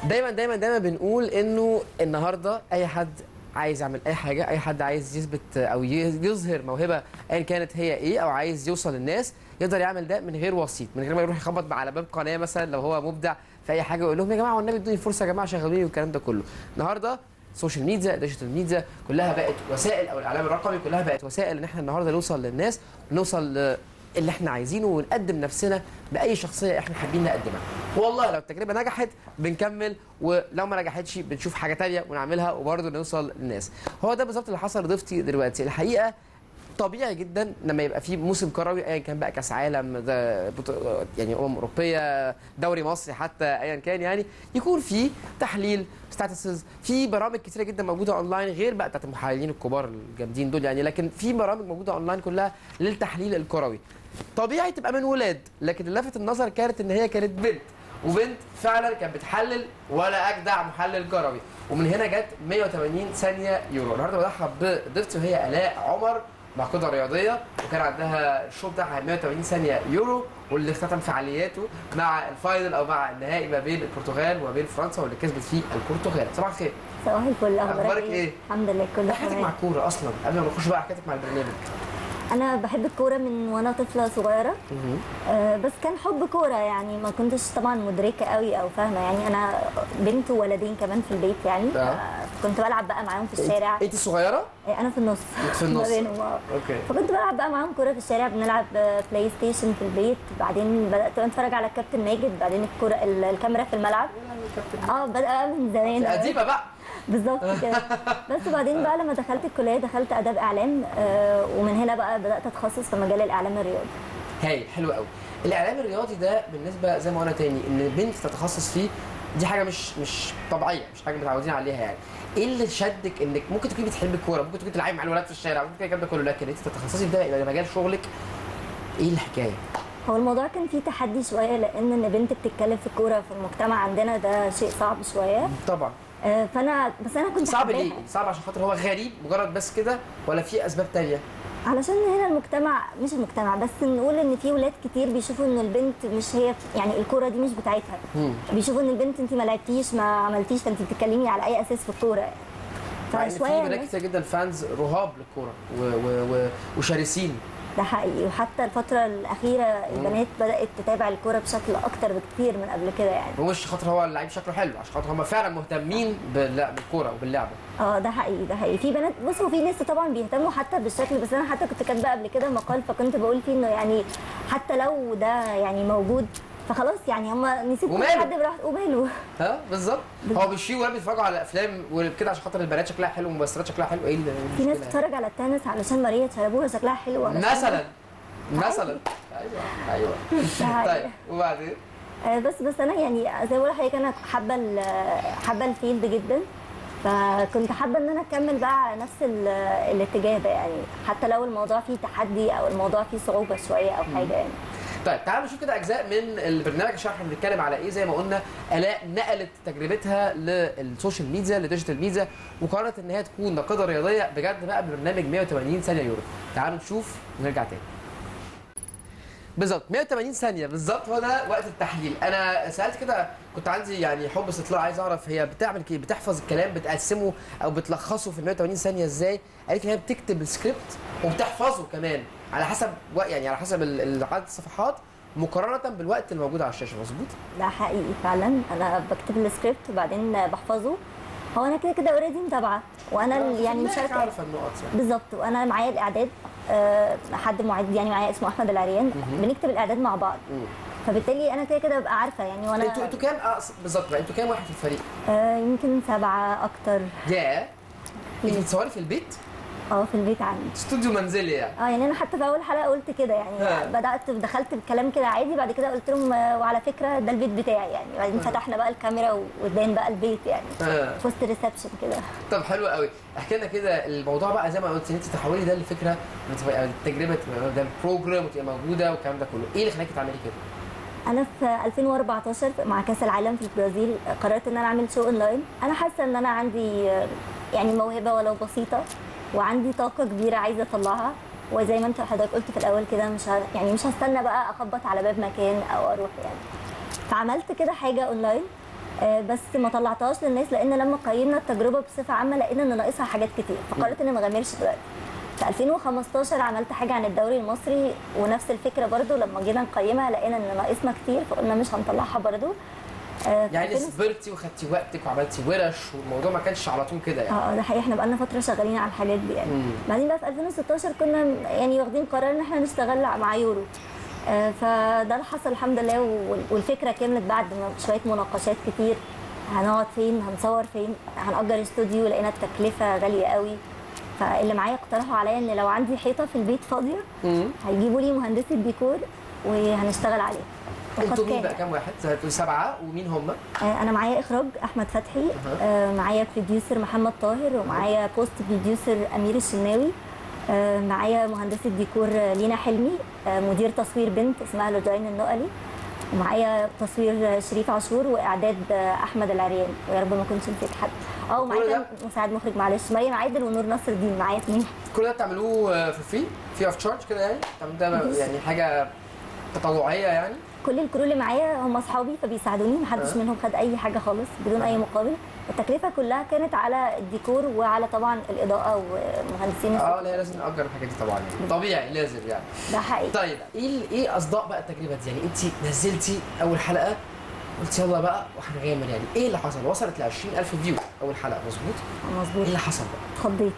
دايما دايما دايما بنقول انه النهارده اي حد عايز يعمل اي حاجه اي حد عايز يثبت او ي- يظهر موهبه ايا كانت هي ايه او عايز يوصل للناس يقدر يعمل ده من غير وسيط من غير ما يروح يخبط على باب قناه مثلا لو هو مبدع في اي حاجه ويقول لهم يا جماعه والنبي ادوني فرصه يا جماعه شغلوني والكلام ده كله النهارده السوشيال ميديا ديجيتال ميديا كلها بقت وسائل او الاعلام الرقمي كلها بقت وسائل ان احنا النهارده نوصل للناس ونوصل ل- اللي احنا عايزينه ونقدم نفسنا باي شخصيه احنا حابين نقدمها والله لو التجربه نجحت بنكمل ولو ما نجحتش بنشوف حاجه تانية ونعملها وبرضه نوصل للناس هو ده بالظبط اللي حصل لضيفتي دلوقتي الحقيقه طبيعي جدا لما يبقى في موسم كروي ايا كان بقى كاس عالم ده بطو- يعني امم اوروبيه دوري مصري حتى ايا كان يعني يكون في تحليل ستاتسز في برامج كتيره جدا موجوده اونلاين غير بقى بتاعت المحللين الكبار الجامدين دول يعني لكن في برامج موجوده اونلاين كلها للتحليل الكروي طبيعي تبقى من ولاد لكن اللي لفت النظر كانت ان هي كانت بنت وبنت فعلا كانت بتحلل ولا اجدع محلل كروي ومن هنا جت 180 ثانيه يورو النهارده برحب بضيفتي وهي الاء عمر ناقده رياضيه وكان عندها الشو بتاعها 180 ثانيه يورو واللي اختتم فعالياته مع الفاينل او مع النهائي ما بين البرتغال وما بين فرنسا واللي كسبت فيه البرتغال صباح الخير صباح الفل أخبارك اخبارك إيه؟ الحمد لله كله حكايتك مع تمام الكوره اصلا قبل ما نخش بقى حكايتك مع البرنامج انا بحب الكوره من وانا طفله صغيره آه بس كان حب كوره يعني ما كنتش طبعا مدركه قوي او فاهمه يعني انا بنت وولدين كمان في البيت يعني آه. آه كنت بلعب بقى معاهم في الشارع انت صغيره آه انا في النص في النص. ما بينهم آه. اوكي فكنت بلعب بقى معاهم كوره في الشارع بنلعب آه، بلاي ستيشن في البيت بعدين بدات اتفرج على الكابتن ماجد بعدين الكوره ال- الكاميرا في الملعب اه بدأ من زمان قديمه بقى بالظبط كده بس وبعدين بقى لما دخلت الكليه دخلت اداب اعلام آه، ومن هنا بقى بدات اتخصص في مجال الاعلام الرياضي هايل حلو قوي الاعلام الرياضي ده بالنسبه زي ما قلنا تاني ان بنت تتخصص فيه دي حاجه مش مش طبيعيه مش حاجه متعودين عليها يعني ايه اللي شدك انك ممكن تكوني بتحبي الكوره ممكن تكوني تلعبي مع الولاد في الشارع ممكن الكلام ده كله لكن انت تتخصصي في ده يبقى مجال شغلك ايه الحكايه هو الموضوع كان فيه تحدي شويه لان ان بنت بتتكلم في الكوره في المجتمع عندنا ده شيء صعب شويه طبعا آه، فانا بس انا كنت صعب حباها. ليه صعب عشان خاطر هو غريب مجرد بس كده ولا في اسباب تانية علشان هنا المجتمع مش المجتمع بس نقول ان في ولاد كتير بيشوفوا ان البنت مش هي يعني الكوره دي مش بتاعتها مم. بيشوفوا ان البنت انت ما لعبتيش ما عملتيش فانت بتتكلمي على اي اساس في الكوره يعني مع ان في فشويه بنات الناس- كتير جدا فانز رهاب للكوره و... و... و... وشرسين ده حقيقي وحتى الفترة الأخيرة البنات بدأت تتابع الكورة بشكل أكتر بكتير من قبل كده يعني ومش خاطر هو اللعيب شكله حلو عشان خاطر هم فعلا مهتمين باللا- بالكوره وباللعبه اه ده حقيقي ده حقيقي في بنات بص هو في ناس طبعا بيهتموا حتى بالشكل بس أنا حتى كنت كاتبة قبل كده مقال فكنت بقول فيه إنه يعني حتى لو ده يعني موجود فخلاص يعني هم نسيب كل وماله؟ حد براحته وماله ها بالظبط هو مش في ولاد بيتفرجوا على افلام وكده عشان خاطر البنات شكلها حلو والممثلات شكلها حلو ايه اللي في ناس المشكلة بتتفرج على التنس علشان ماريا شربوها شكلها حلو علشان- مثلا مثلا ايوه ايوه ده حقيقي. طيب وبعدين آه، بس بس انا يعني زي ما بقول لحضرتك انا حابه ال- حابه الفيلد جدا فكنت حابه ان انا اكمل بقى على نفس ال- الاتجاه ده يعني حتى لو الموضوع فيه تحدي او الموضوع فيه صعوبه شويه او حاجه يعني طيب تعالوا نشوف كده اجزاء من البرنامج عشان احنا بنتكلم على ايه زي ما قلنا الاء نقلت تجربتها للسوشيال ميديا للديجيتال ميديا وقررت ان هي تكون ناقده رياضيه بجد بقى ببرنامج 180 ثانيه يورو تعالوا نشوف ونرجع تاني بالظبط 180 ثانيه بالظبط هو ده وقت التحليل انا سالت كده كنت عندي يعني حب استطلاع عايز اعرف هي بتعمل كده بتحفظ الكلام بتقسمه او بتلخصه في ال 180 ثانيه ازاي قالت لي هي بتكتب السكريبت وبتحفظه كمان على حسب وق- يعني على حسب ال- ال- عدد الصفحات مقارنه بالوقت الموجود على الشاشه مظبوط ده حقيقي فعلا انا بكتب السكريبت وبعدين بحفظه هو انا كده كده اوريدي متابعه وانا ال- يعني مش مشاركه عارفه النقط يعني بالظبط وانا معايا الاعداد آه، حد معد يعني معايا اسمه احمد العريان بنكتب الاعداد مع بعض مم. فبالتالي انا كده كده ببقى عارفه يعني وانا انتوا انتوا كام آه، بالظبط بقى انتوا كام واحد في الفريق؟ آه، يمكن سبعة أكتر يا انت بتصوري في البيت؟ اه في البيت عندي استوديو منزلي يعني اه يعني أنا حتى في أول حلقة قلت كده ها. يعني بدأت دخلت الكلام كده عادي بعد كده قلت لهم آه، وعلى فكرة ده البيت بتاعي يعني بعدين فتحنا بقى الكاميرا وبان بقى البيت يعني آه. في وسط الريسبشن كده طب حلو قوي احكي لنا كده الموضوع بقى زي ما قلت ان انت تحولي ده لفكره وتبقى التجربه تبقى ده البروجرام وتبقى موجوده والكلام ده كله ايه اللي خلاكي تعملي كده؟ انا في 2014 مع كاس العالم في البرازيل قررت ان انا اعمل شو اونلاين انا حاسه ان انا عندي آه، يعني موهبه ولو بسيطه وعندي طاقه كبيره عايزه اطلعها وزي ما انت حضرتك قلت في الاول كده مش ه... يعني مش هستنى بقى اخبط على باب مكان او اروح يعني فعملت كده حاجه اونلاين آه، بس ما طلعتهاش للناس لان لما قيمنا التجربه بصفه عامه لقينا ان ناقصها حاجات كتير فقررت اني ما اغامرش دلوقتي في 2015 عملت حاجه عن الدوري المصري ونفس الفكره برضو لما جينا نقيمها لقينا ان ناقصنا كتير فقلنا مش هنطلعها برضو آه، في يعني 2000 صبرتي وخدتي وقتك وعملتي ورش والموضوع ما كانش على طول كده يعني اه ده حقيقي احنا بقالنا فتره شغالين على الحاجات دي يعني مم. بعدين بقى في 2016 كنا يعني واخدين قرار ان احنا نشتغل مع يورو آه، فده اللي حصل الحمد لله وال- والفكره كملت بعد ما شويه مناقشات كتير هنقعد فين هنصور فين هنأجر استوديو لقينا التكلفه غاليه قوي فاللي معايا اقترحوا عليا ان لو عندي حيطه في البيت فاضيه مم. هيجيبوا لي مهندسه ديكور وهنشتغل عليها وقد انتوا مين كان. بقى كام واحد؟ زي ما بتقولي سبعه ومين هم؟ آه، انا معايا اخراج احمد فتحي أها. آه، معايا بروديوسر محمد طاهر ومعايا بوست بروديوسر امير الشناوي آه، معايا مهندسه ديكور آه، لينا حلمي آه، مدير تصوير بنت اسمها لوجين النقلي ومعايا تصوير آه، شريف عاشور واعداد آه، احمد العريان ويا رب ما كنتش نسيت حد اه كل ومعايا ده؟ كان مساعد مخرج معلش مريم عادل ونور نصر الدين معايا اثنين كل ده بتعملوه في فري؟ في اوف تشارج كده يعني؟ بتعملوا ده يعني حاجه تطوعيه يعني؟ كل الكرو اللي معايا هم اصحابي فبيساعدوني محدش أه. منهم خد اي حاجه خالص بدون اي مقابل التكلفه كلها كانت على الديكور وعلى طبعا الاضاءه ومهندسين اه لا لازم نأجر الحاجات دي طبعا يعني طبيعي لازم يعني ده حقيقي طيب ايه ال- ايه اصداء بقى التجربه دي يعني انت نزلتي اول حلقه قلت يلا بقى وهنغامر يعني ايه اللي حصل وصلت ل 20000 فيو اول حلقه مظبوط ايه مظبوط اللي حصل بقى اتخضيت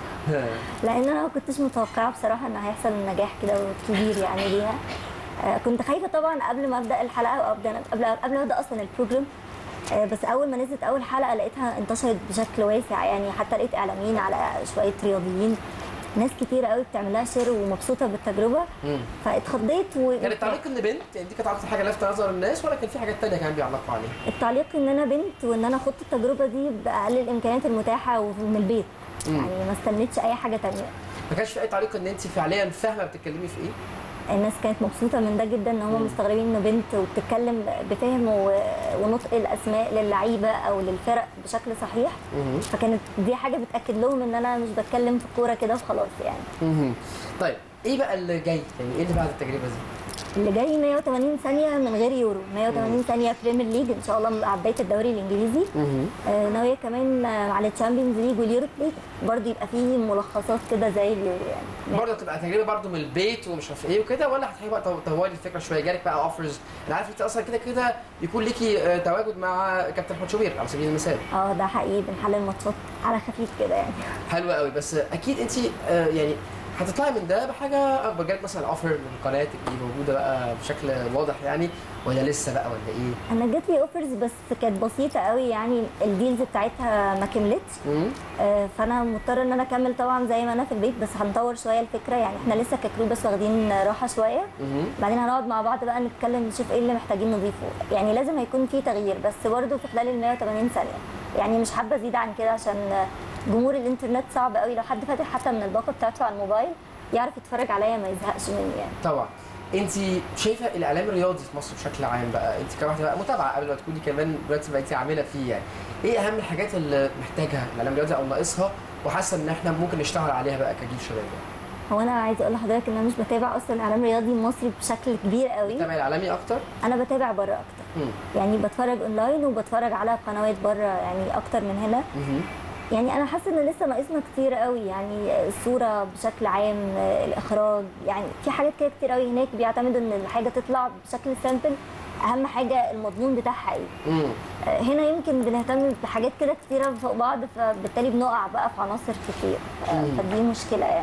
لان انا ما كنتش متوقعه بصراحه ان هيحصل نجاح كده كبير يعني ليها آه، كنت خايفه طبعا قبل ما ابدا الحلقه او ابدا قبل قبل ما ابدا اصلا البروجرام آه، بس اول ما نزلت اول حلقه لقيتها انتشرت بشكل واسع يعني حتى لقيت اعلاميين على شويه رياضيين ناس كتير قوي بتعمل لها شير ومبسوطه بالتجربه مم. فاتخضيت و... كان التعليق ان بنت يعني دي كانت اكتر حاجه لافته نظر الناس ولا كان في حاجات تانية كانوا بيعلقوا عليها؟ التعليق ان انا بنت وان انا خدت التجربه دي باقل الامكانيات المتاحه ومن البيت مم. يعني ما استنيتش اي حاجه تانية ما كانش في اي تعليق ان انت فعليا فاهمه بتتكلمي في ايه؟ الناس كانت مبسوطه من ده جدا ان هم مستغربين انه بنت وبتتكلم بفهم و- ونطق الاسماء للعيبه او للفرق بشكل صحيح مهم. فكانت دي حاجه بتاكد لهم ان انا مش بتكلم في الكوره كده وخلاص يعني مهم. طيب ايه بقى اللي جاي؟ يعني ايه اللي بعد التجربه دي؟ اللي جاي 180 ثانيه من غير يورو 180 ثانيه بريمير ليج ان شاء الله مع بدايه الدوري الانجليزي آه، ناويه كمان آه، على الشامبيونز ليج واليوروب ليج برضه يبقى فيه ملخصات كده زي اليورو يعني برضه تبقى تجربه برضه من البيت ومش عارف ايه وكده ولا هتحبي بقى تو- تطوري الفكره شويه جالك بقى اوفرز انا عارف انت اصلا كده كده يكون ليكي آه، تواجد مع كابتن احمد شوبير على سبيل المثال اه ده حقيقي بنحلل ماتشات على خفيف كده يعني حلو قوي بس اكيد انت آه، يعني هتطلعي من ده بحاجه اكبر جالك مثلا اوفر من قناه تبقي موجوده بقى بشكل واضح يعني ولا لسه بقى ولا ايه؟ انا جات لي اوفرز بس كانت بسيطه قوي يعني الديلز بتاعتها ما كملتش مم. آه، فانا مضطره ان انا اكمل طبعا زي ما انا في البيت بس هنطور شويه الفكره يعني احنا لسه ككرو بس واخدين راحه شويه مهم. بعدين هنقعد مع بعض بقى نتكلم نشوف ايه اللي محتاجين نضيفه يعني لازم هيكون في تغيير بس برضه في خلال ال 180 ثانيه يعني مش حابه ازيد عن كده عشان جمهور الانترنت صعب قوي لو حد فاتح حتى من الباقه بتاعته على الموبايل يعرف يتفرج عليا ما يزهقش مني يعني طبعا انت شايفه الاعلام الرياضي في مصر بشكل عام بقى انت كواحده بقى متابعه قبل ما تكوني كمان دلوقتي بقيتي عامله فيه يعني ايه اهم الحاجات اللي محتاجها الاعلام الرياضي او ناقصها وحاسه ان احنا ممكن نشتغل عليها بقى كجيل شباب يعني هو انا عايزه اقول لحضرتك ان انا مش بتابع اصلا الاعلام الرياضي المصري بشكل كبير قوي تابع الاعلامي اكتر انا بتابع بره اكتر مم. يعني بتفرج اونلاين وبتفرج على قنوات بره يعني اكتر من هنا مهم. يعني انا حاسه ان لسه ناقصنا كتير قوي يعني الصوره بشكل عام الاخراج يعني في حاجات كده كتير قوي هناك بيعتمدوا ان الحاجه تطلع بشكل سامبل اهم حاجه المضمون بتاعها ايه مم. آه، هنا يمكن بنهتم بحاجات كده كتيره فوق بعض فبالتالي بنقع بقى في عناصر كتير آه، مم. فدي مشكله يعني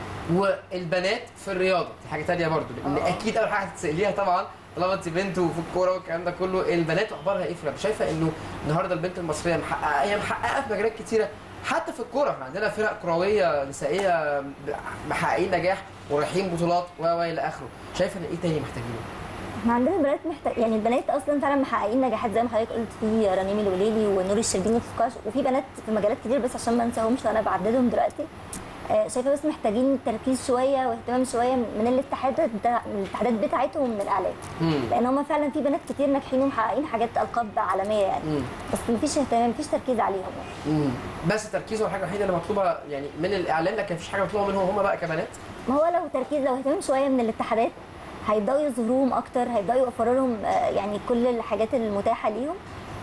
والبنات في الرياضه دي حاجه تانية برضو لان آه. اكيد اول حاجه هتساليها طبعا طالما انت بنت وفي الكوره والكلام ده كله البنات اخبارها ايه في الرياضة؟ شايفه انه النهارده البنت المصريه محققه هي محققه في مجالات كتيره حتى في الكوره احنا عندنا فرق كرويه نسائيه محققين نجاح ورايحين بطولات و و الى اخره شايفه ان ايه تاني محتاجينه؟ احنا عندنا بنات محتاج يعني البنات اصلا فعلا محققين نجاحات زي ما حضرتك قلت في رنيم الوليلي ونور الشربيني في السكواش وفي بنات في مجالات كتير بس عشان ما انساهمش وانا بعددهم دلوقتي آه، شايفه بس محتاجين تركيز شويه واهتمام شويه من الاتحادات بتاع من الاتحادات بتاعتهم ومن الاعلام مم. لان هم فعلا في بنات كتير ناجحين ومحققين حاجات القاب عالميه يعني مم. بس مفيش اهتمام مفيش تركيز عليهم يعني. مم. بس التركيز هو الحاجه الوحيده اللي مطلوبه يعني من الاعلام لكن مفيش حاجه مطلوبه منهم هم بقى كبنات ما هو لو تركيز لو اهتمام شويه من الاتحادات هيبداوا يظهروهم اكتر هيبداوا يوفروا لهم آه، يعني كل الحاجات المتاحه ليهم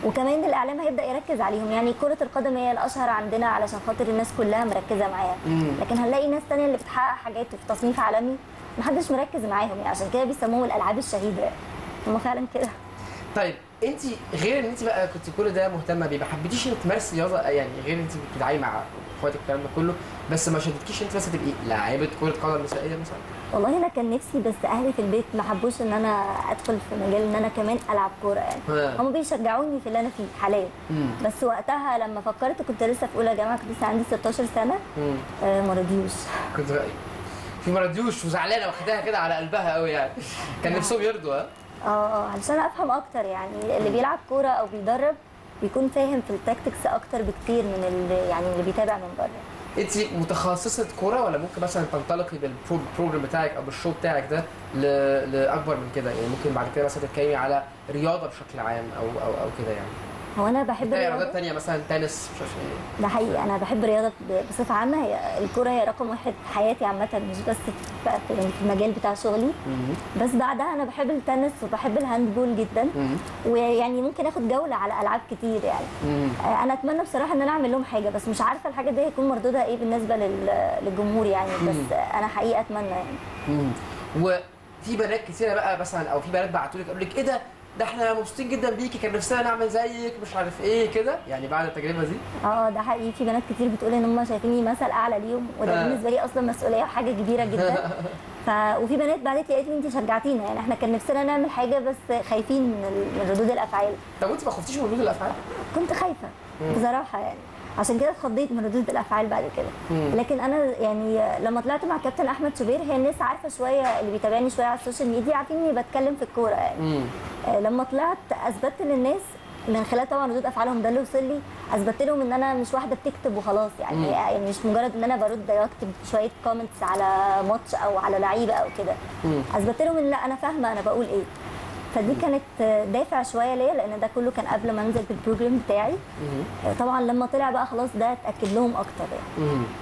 وكمان الاعلام هيبدا يركز عليهم يعني كره القدم هي الاشهر عندنا علشان خاطر الناس كلها مركزه معاها مم. لكن هنلاقي ناس تانية اللي بتحقق حاجات في تصنيف عالمي محدش مركز معاهم يعني عشان كده بيسموهم الالعاب الشهيده هم فعلا كده طيب انت غير ان انت بقى كنت كل ده مهتمه بيه ما حبيتيش انك تمارسي رياضه يعني غير ان انت بتتعاملي مع اخواتك الكلام ده كله بس ما شدتكيش انت مثلا تبقي لاعيبه كره قدم نسائيه مثلا والله انا كان نفسي بس اهلي في البيت ما حبوش ان انا ادخل في مجال ان انا كمان العب كوره يعني ها. هم بيشجعوني في اللي انا فيه حاليا مم. بس وقتها لما فكرت كنت لسه في اولى جامعه كنت لسه عندي 16 سنه مم. آه ما رضيوش كنت بقى في مرديوش وزعلانه واخداها كده على قلبها قوي يعني كان نفسهم يرضوا ها اه اه علشان افهم اكتر يعني اللي بيلعب كوره او بيدرب بيكون فاهم في التاكتكس اكتر بكتير من اللي يعني اللي بيتابع من بره انت متخصصه كوره ولا ممكن مثلا تنطلقي بالبروجرام بتاعك او بالشو بتاعك ده ل- لاكبر من كده يعني ممكن بعد كده مثلا تتكلمي على رياضه بشكل عام او او او كده يعني هو انا بحب تتابعي رياضات الرياضه تانية مثلا تنس مش عارف ايه ده حقيقي انا بحب الرياضه ب- بصفه عامه هي الكوره هي رقم واحد في حياتي عامه مش بس في في المجال بتاع شغلي مم. بس بعدها انا بحب التنس وبحب الهاندبول جدا مم. ويعني ممكن اخد جوله على العاب كتير يعني مم. آه، انا اتمنى بصراحه ان انا اعمل لهم حاجه بس مش عارفه الحاجه دي هيكون مردودها ايه بالنسبه لل- للجمهور يعني بس آه، انا حقيقه اتمنى يعني مم. وفي بنات كتيره بقى مثلا او في بنات بعتوا لك قالوا لك ايه ده ده احنا مبسوطين جدا بيكي كان نفسنا نعمل زيك مش عارف ايه كده يعني بعد التجربه دي اه ده حقيقي في بنات كتير بتقول ان هم شايفيني مثل اعلى ليهم وده آه. بالنسبه لي اصلا مسؤوليه وحاجه كبيره جدا ف... وفي بنات بعتت لي قالت لي انت شجعتينا يعني احنا كان نفسنا نعمل حاجه بس خايفين من ال- من ردود الافعال طب وانت ما خفتيش من ردود الافعال؟ كنت خايفه بصراحه يعني عشان كده اتخضيت من ردود الافعال بعد كده مم. لكن انا يعني لما طلعت مع كابتن احمد شوبير هي الناس عارفه شويه اللي بيتابعني شويه على السوشيال ميديا عارفين اني بتكلم في الكوره يعني مم. آه، لما طلعت اثبتت للناس من خلال طبعا ردود افعالهم ده اللي وصل لي اثبتت لهم ان انا مش واحده بتكتب وخلاص يعني مم. يعني مش مجرد ان انا برد واكتب شويه كومنتس على ماتش او على لعيبه او كده مم. اثبتت لهم ان لا انا فاهمه انا بقول ايه فدي كانت آه، دافع شويه ليا لان ده كله كان قبل ما انزل بالبروجرام بتاعي مم. آه، طبعا لما طلع بقى خلاص ده اتاكد لهم اكتر يعني مم.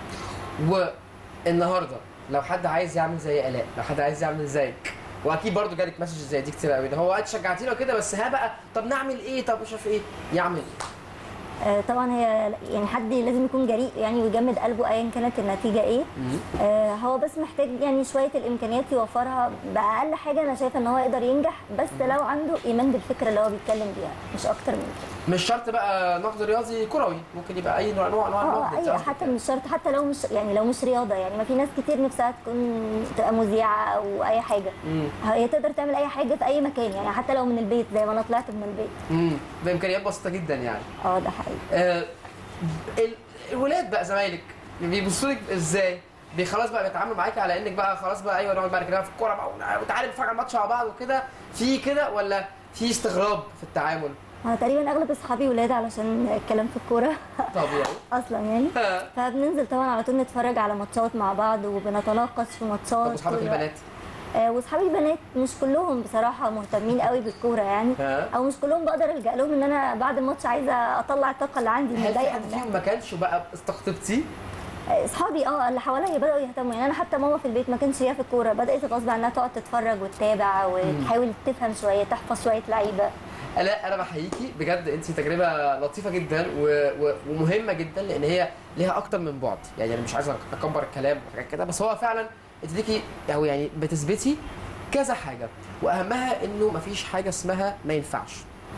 والنهارده لو حد عايز يعمل زي الاء لو حد عايز يعمل زيك واكيد برضو جالك مسج زي دي كتير قوي ده هو انت شجعتينا كده بس ها بقى طب نعمل ايه طب مش عارف ايه يعمل ايه آه، طبعا هي يعني حد لازم يكون جريء يعني ويجمد قلبه ايا كانت النتيجه ايه آه، هو بس محتاج يعني شويه الامكانيات يوفرها باقل حاجه انا شايفه ان هو يقدر ينجح بس لو عنده ايمان بالفكره اللي هو بيتكلم بيها مش اكتر من كده مش شرط بقى نقد رياضي كروي ممكن يبقى اي نوع نوع انواع اه النقد اي قصدك حتى يعني. مش شرط حتى لو مش يعني لو مش رياضه يعني ما في ناس كتير نفسها تكون تبقى مذيعه او اي حاجه مم. هي تقدر تعمل اي حاجه في اي مكان يعني حتى لو من البيت زي ما انا طلعت من البيت مم. بامكانيات بسيطه جدا يعني اه ده حقيقي آه ال- الولاد بقى زمايلك بيبصوا لك ازاي؟ بي- خلاص بقى بيتعاملوا معاكي على انك بقى خلاص بقى ايوه نقعد بقى نتكلم في الكوره بقى وتعالى نتفرج على الماتش مع بعض وكده في كده ولا في استغراب في التعامل؟ انا تقريبا اغلب اصحابي ولاد علشان الكلام في الكوره طبيعي اصلا يعني ها. فبننزل طبعا على طول نتفرج على ماتشات مع بعض وبنتناقش في ماتشات طب واصحابك طول الوقت. البنات؟ آه واصحابي البنات مش كلهم بصراحه مهتمين قوي بالكوره يعني ها. او مش كلهم بقدر الجا لهم ان انا بعد الماتش عايزه اطلع الطاقه اللي عندي هل في متضايقه حد منها. فيهم ما كانش بقى استقطبتيه؟ آه، اصحابي اه اللي حواليا بداوا يهتموا يعني انا حتى ماما في البيت ما كانش ليها في الكوره بدات غصب عنها تقعد تتفرج وتتابع وتحاول تفهم شويه تحفظ شويه لعيبه لا انا بحييكي بجد انت تجربه لطيفه جدا و... و... ومهمه جدا لان هي ليها اكتر من بعد يعني انا مش عايز اكبر الكلام وحاجات كده بس هو فعلا انت ليكي او يعني بتثبتي كذا حاجه واهمها انه مفيش حاجه اسمها ما ينفعش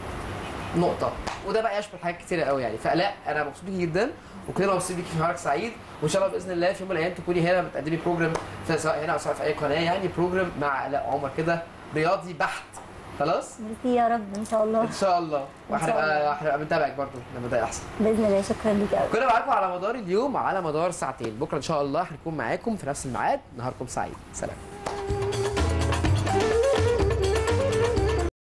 نقطه وده بقى يشمل حاجات كتيره قوي يعني فلا انا مبسوط بيكي جدا وكلنا مبسوطين بيكي في نهارك سعيد وان شاء الله باذن الله في يوم من الايام تكوني هنا بتقدمي بروجرام في- سواء هنا او سواء في اي قناه يعني بروجرام مع الاء عمر كده رياضي بحت خلاص ميرسي يا رب ان شاء الله ان شاء الله إن شاء وهنبقى هنبقى بنتابعك برضه لما ده يحصل باذن الله شكرا ليك قوي كنا معاكم على مدار اليوم على مدار ساعتين بكره ان شاء الله هنكون معاكم في نفس الميعاد نهاركم سعيد سلام